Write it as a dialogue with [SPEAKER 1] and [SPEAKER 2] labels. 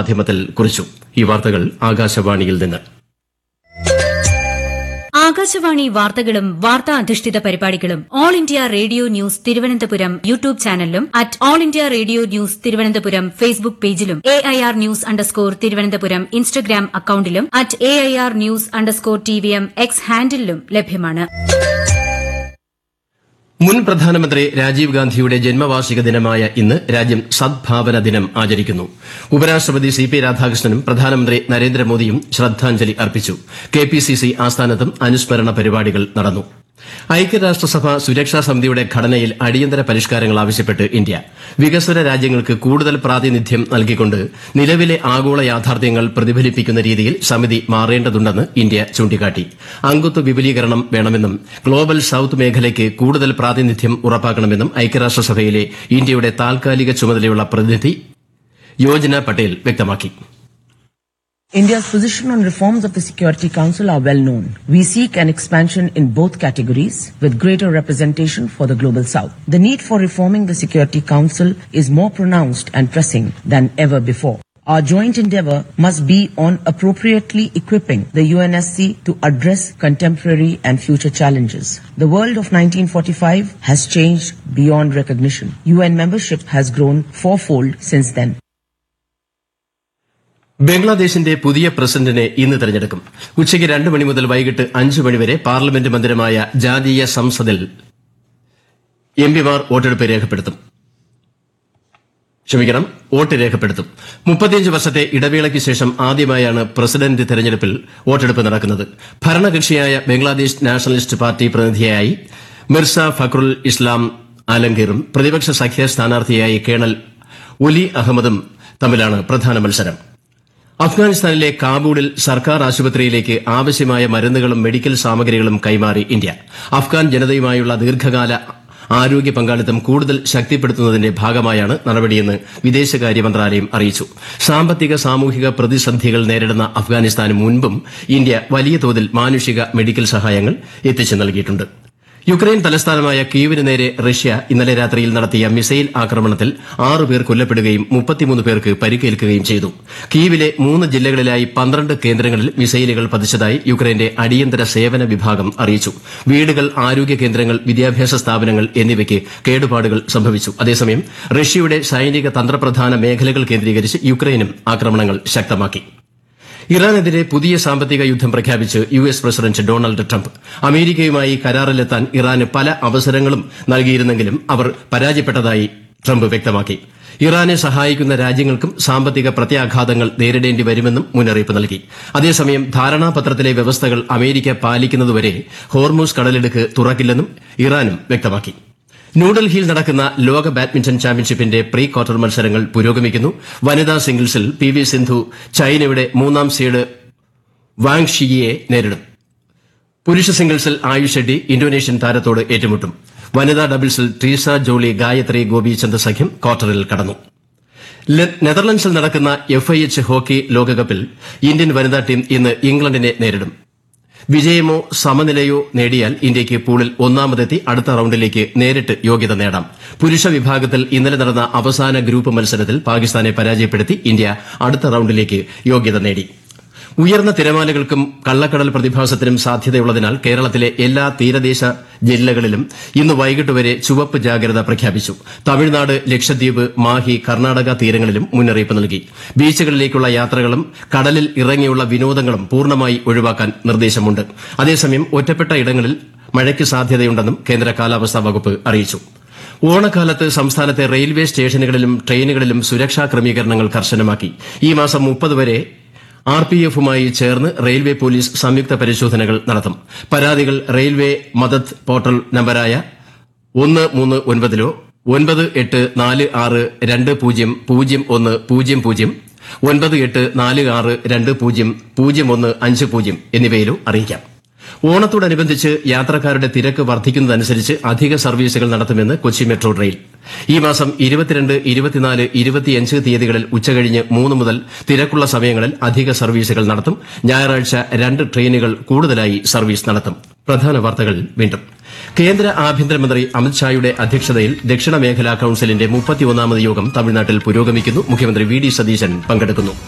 [SPEAKER 1] സമൂഹമാധ്യമത്തിൽ കുറിച്ചു ഈ വാർത്തകൾ ആകാശവാണിയിൽ നിന്ന്
[SPEAKER 2] ആകാശവാണി വാർത്തകളും വാർത്താ അധിഷ്ഠിത പരിപാടികളും All India Radio news Thiruvananthapuram YouTube ചാനലിലും at All India Radio news Thiruvananthapuram Facebook പേജിലും A I R news underscore Thiruvananthapuram Instagram അക്കൌണ്ടിലും at A I R news underscore T V M X ഹാൻഡിലും ലഭ്യമാണ്
[SPEAKER 1] മുൻ പ്രധാനമന്ത്രി രാജീവ് ഗാന്ധിയുടെ ജന്മവാർഷിക ദിനമായ ഇന്ന് രാജ്യം സദ്ഭാവന ദിനം ആചരിക്കുന്നു ഉപരാഷ്ട്രപതി സി പി രാധാകൃഷ്ണനും പ്രധാനമന്ത്രി നരേന്ദ്രമോദിയും ശ്രദ്ധാഞ്ജലി അർപ്പിച്ചു കെ പി സി സി ആസ്ഥാനത്തും അനുസ്മരണ പരിപാടികൾ നടന്നു ഐക്യരാഷ്ട്രസഭ സുരക്ഷാ സമിതിയുടെ ഘടനയിൽ അടിയന്തര പരിഷ്കാരങ്ങൾ ആവശ്യപ്പെട്ട് ഇന്ത്യ വികസ്വര രാജ്യങ്ങൾക്ക് കൂടുതൽ പ്രാതിനിധ്യം നൽകിക്കൊണ്ട് നിലവിലെ ആഗോള യാഥാർത്ഥ്യങ്ങൾ പ്രതിഫലിപ്പിക്കുന്ന രീതിയിൽ സമിതി മാറേണ്ടതുണ്ടെന്ന് ഇന്ത്യ ചൂണ്ടിക്കാട്ടി അംഗത്വ വിപുലീകരണം വേണമെന്നും ഗ്ലോബൽ സൌത്ത് മേഖലയ്ക്ക് കൂടുതൽ പ്രാതിനിധ്യം ഉറപ്പാക്കണമെന്നും ഐക്യരാഷ്ട്രസഭയിലെ ഇന്ത്യയുടെ താൽക്കാലിക ചുമതലയുള്ള പ്രതിനിധി യോജന പട്ടേൽ വ്യക്തമാക്കി
[SPEAKER 3] India's position on reforms of the Security Council are well known. We seek an expansion in both categories with greater representation for the Global South. The need for reforming the Security Council is more pronounced and pressing than ever before. Our joint endeavor must be on appropriately equipping the UNSC to address contemporary and future challenges. The world of 1945 has changed beyond recognition. UN membership has grown fourfold since then.
[SPEAKER 1] ബംഗ്ലാദേശിന്റെ പുതിയ പ്രസിഡന്റിനെ ഇന്ന് തെരഞ്ഞെടുക്കും ഉച്ചയ്ക്ക് രണ്ട് മണി മുതൽ വൈകിട്ട് അഞ്ച് മണിവരെ പാർലമെന്റ് മന്ദിരമായ ജാതീയ സംസദിൽ എംപിമാർ വോട്ടെടുപ്പ് രേഖപ്പെടുത്തും ക്ഷമിക്കണം വോട്ട് രേഖപ്പെടുത്തും മുപ്പത്തിയഞ്ച് വർഷത്തെ ഇടവേളയ്ക്ക് ശേഷം ആദ്യമായാണ് പ്രസിഡന്റ് തെരഞ്ഞെടുപ്പിൽ വോട്ടെടുപ്പ് നടക്കുന്നത് ഭരണകക്ഷിയായ ബംഗ്ലാദേശ് നാഷണലിസ്റ്റ് പാർട്ടി പ്രതിനിധിയായി മിർസ ഫക്രുൽ ഇസ്ലാം ആലംഗീറും പ്രതിപക്ഷ സഖ്യ സ്ഥാനാർത്ഥിയായി കേണൽ ഒലി അഹമ്മദും തമ്മിലാണ് പ്രധാന മത്സരം അഫ്ഗാനിസ്ഥാനിലെ കാബൂളിൽ സർക്കാർ ആശുപത്രിയിലേക്ക് ആവശ്യമായ മരുന്നുകളും മെഡിക്കൽ സാമഗ്രികളും കൈമാറി ഇന്ത്യ അഫ്ഗാൻ ജനതയുമായുള്ള ദീർഘകാല ആരോഗ്യ പങ്കാളിത്തം കൂടുതൽ ശക്തിപ്പെടുത്തുന്നതിന്റെ ഭാഗമായാണ് നടപടിയെന്ന് വിദേശകാര്യ മന്ത്രാലയം അറിയിച്ചു സാമ്പത്തിക സാമൂഹിക പ്രതിസന്ധികൾ നേരിടുന്ന അഫ്ഗാനിസ്ഥാന് മുൻപും ഇന്ത്യ വലിയ തോതിൽ മാനുഷിക മെഡിക്കൽ സഹായങ്ങൾ എത്തിച്ചു നൽകിയിട്ടുണ്ട് യുക്രൈൻ തലസ്ഥാനമായ കീവിന് നേരെ റഷ്യ ഇന്നലെ രാത്രിയിൽ നടത്തിയ മിസൈൽ ആക്രമണത്തിൽ ആറ് പേർ കൊല്ലപ്പെടുകയും മുപ്പത്തിമൂന്ന് പേർക്ക് പരിക്കേൽക്കുകയും ചെയ്തു കീവിലെ മൂന്ന് ജില്ലകളിലായി പന്ത്രണ്ട് കേന്ദ്രങ്ങളിൽ മിസൈലുകൾ പതിച്ചതായി യുക്രൈന്റെ അടിയന്തര സേവന വിഭാഗം അറിയിച്ചു വീടുകൾ ആരോഗ്യ കേന്ദ്രങ്ങൾ വിദ്യാഭ്യാസ സ്ഥാപനങ്ങൾ എന്നിവയ്ക്ക് കേടുപാടുകൾ സംഭവിച്ചു അതേസമയം റഷ്യയുടെ സൈനിക തന്ത്രപ്രധാന മേഖലകൾ കേന്ദ്രീകരിച്ച് യുക്രൈനും ആക്രമണങ്ങൾ ശക്തമാക്കി ഇറാനെതിരെ പുതിയ സാമ്പത്തിക യുദ്ധം പ്രഖ്യാപിച്ച് U S president Donald Trump അമേരിക്കയുമായി കരാറിലെത്താൻ ഇറാന് പല അവസരങ്ങളും നൽകിയിരുന്നെങ്കിലും അവർ പരാജയപ്പെട്ടതായി ട്രംപ് വ്യക്തമാക്കി ഇറാനെ സഹായിക്കുന്ന രാജ്യങ്ങൾക്കും സാമ്പത്തിക പ്രത്യാഘാതങ്ങൾ നേരിടേണ്ടി വരുമെന്നും മുന്നറിയിപ്പ് നൽകി അതേസമയം ധാരണാപത്രത്തിലെ വ്യവസ്ഥകൾ അമേരിക്ക പാലിക്കുന്നതുവരെ ഹോർമൂസ് കടലിടുക്ക് തുറക്കില്ലെന്നും ഇറാനും വ്യക്തമാക്കി ന്യൂഡൽഹിയിൽ നടക്കുന്ന ലോക ബാഡ്മിന്റൺ ചാമ്പ്യൻഷിപ്പിന്റെ പ്രീ ക്വാർട്ടർ മത്സരങ്ങൾ പുരോഗമിക്കുന്നു വനിതാ സിംഗിൾസിൽ പി വി സിന്ധു ചൈനയുടെ മൂന്നാം സീഡ് വാങ് ഷിയെ നേരിടും പുരുഷ സിംഗിൾസിൽ ആയുഷ് ഷെഡ്ഡി ഇന്തോനേഷ്യൻ താരത്തോട് ഏറ്റുമുട്ടും വനിതാ ഡബിൾസിൽ ട്രീസ ജോളി ഗായത്രി ഗോപിചന്ദ് സഖ്യം ക്വാർട്ടറിൽ കടന്നു ലെ- നെതർലൻഡ്സിൽ നടക്കുന്ന എഫ് ഐ എച്ച് ഹോക്കി ലോകകപ്പിൽ ഇന്ത്യൻ വനിതാ ടീം ഇന്ന് ഇംഗ്ലണ്ടിനെ നേരിടും വിജയമോ സമനിലയോ നേടിയാൽ ഇന്ത്യയ്ക്ക് പൂളിൽ ഒന്നാമതെത്തി അടുത്ത റൌണ്ടിലേക്ക് നേരിട്ട് യോഗ്യത നേടാം പുരുഷ വിഭാഗത്തിൽ ഇന്നലെ നടന്ന അവസാന ഗ്രൂപ്പ് മത്സരത്തിൽ പാകിസ്ഥാനെ പരാജയപ്പെടുത്തി ഇന്ത്യ അടുത്ത റൌണ്ടിലേക്ക് യോഗ്യത നേടി ഉയർന്ന തിരമാലകൾക്കും കള്ളക്കടൽ പ്രതിഭാസത്തിനും സാധ്യതയുള്ളതിനാൽ കേരളത്തിലെ എല്ലാ തീരദേശ ജില്ലകളിലും ഇന്ന് വൈകിട്ട് വരെ ചുവപ്പ് ജാഗ്രത പ്രഖ്യാപിച്ചു തമിഴ്നാട് ലക്ഷദ്വീപ് മാഹി കർണാടക തീരങ്ങളിലും മുന്നറിയിപ്പ് നൽകി ബീച്ചുകളിലേക്കുള്ള യാത്രകളും കടലിൽ ഇറങ്ങിയുള്ള വിനോദങ്ങളും പൂർണ്ണമായി ഒഴിവാക്കാൻ നിർദ്ദേശമുണ്ട് അതേസമയം ഒറ്റപ്പെട്ട ഇടങ്ങളിൽ മഴയ്ക്ക് സാധ്യതയുണ്ടെന്നും കേന്ദ്ര കാലാവസ്ഥാ വകുപ്പ് അറിയിച്ചു ഓണക്കാലത്ത് സംസ്ഥാനത്തെ റെയിൽവേ സ്റ്റേഷനുകളിലും ട്രെയിനുകളിലും സുരക്ഷാ ക്രമീകരണങ്ങൾ കർശനമാക്കി ഈ മാസം മുപ്പത് വരെ ആർ പി എഫുമായി ചേർന്ന് റെയിൽവേ പോലീസ് സംയുക്ത പരിശോധനകൾ നടത്തും പരാതികൾ റെയിൽവേ മദത് പോർട്ടൽ നമ്പരായ ഒന്ന് മൂന്ന് ഒൻപതിലോ ഒൻപത് എട്ട് നാല് ആറ് രണ്ട് പൂജ്യം പൂജ്യം ഒന്ന് പൂജ്യം പൂജ്യം ഒൻപത് എട്ട് നാല് ആറ് രണ്ട് പൂജ്യം പൂജ്യം ഒന്ന് അഞ്ച് പൂജ്യം എന്നിവയിലോ അറിയിക്കാം ഓണത്തോടനുബന്ധിച്ച് യാത്രക്കാരുടെ തിരക്ക് വർദ്ധിക്കുന്നതനുസരിച്ച് അധിക സർവീസുകൾ നടത്തുമെന്ന് കൊച്ചി മെട്രോ റെയിൽ ഈ മാസം ഇരുപത്തിരണ്ട് ഇരുപത്തിനാല് ഇരുപത്തിയഞ്ച് തീയതികളിൽ ഉച്ചകഴിഞ്ഞ് മൂന്ന് മുതൽ തിരക്കുള്ള സമയങ്ങളിൽ അധിക സർവീസുകൾ നടത്തും ഞായറാഴ്ച രണ്ട് ട്രെയിനുകൾ കൂടുതലായി സർവീസ് നടത്തും പ്രധാന വാർത്തകൾ വീണ്ടും കേന്ദ്ര ആഭ്യന്തരമന്ത്രി അമിത്ഷായുടെ അധ്യക്ഷതയിൽ ദക്ഷിണ മേഖലാ കൌൺസിലിന്റെ മുപ്പത്തിയൊന്നാമത് യോഗം തമിഴ്നാട്ടിൽ പുരോഗമിക്കുന്നു മുഖ്യമന്ത്രി വി ഡി സതീശൻ പങ്കെടുക്കുന്നു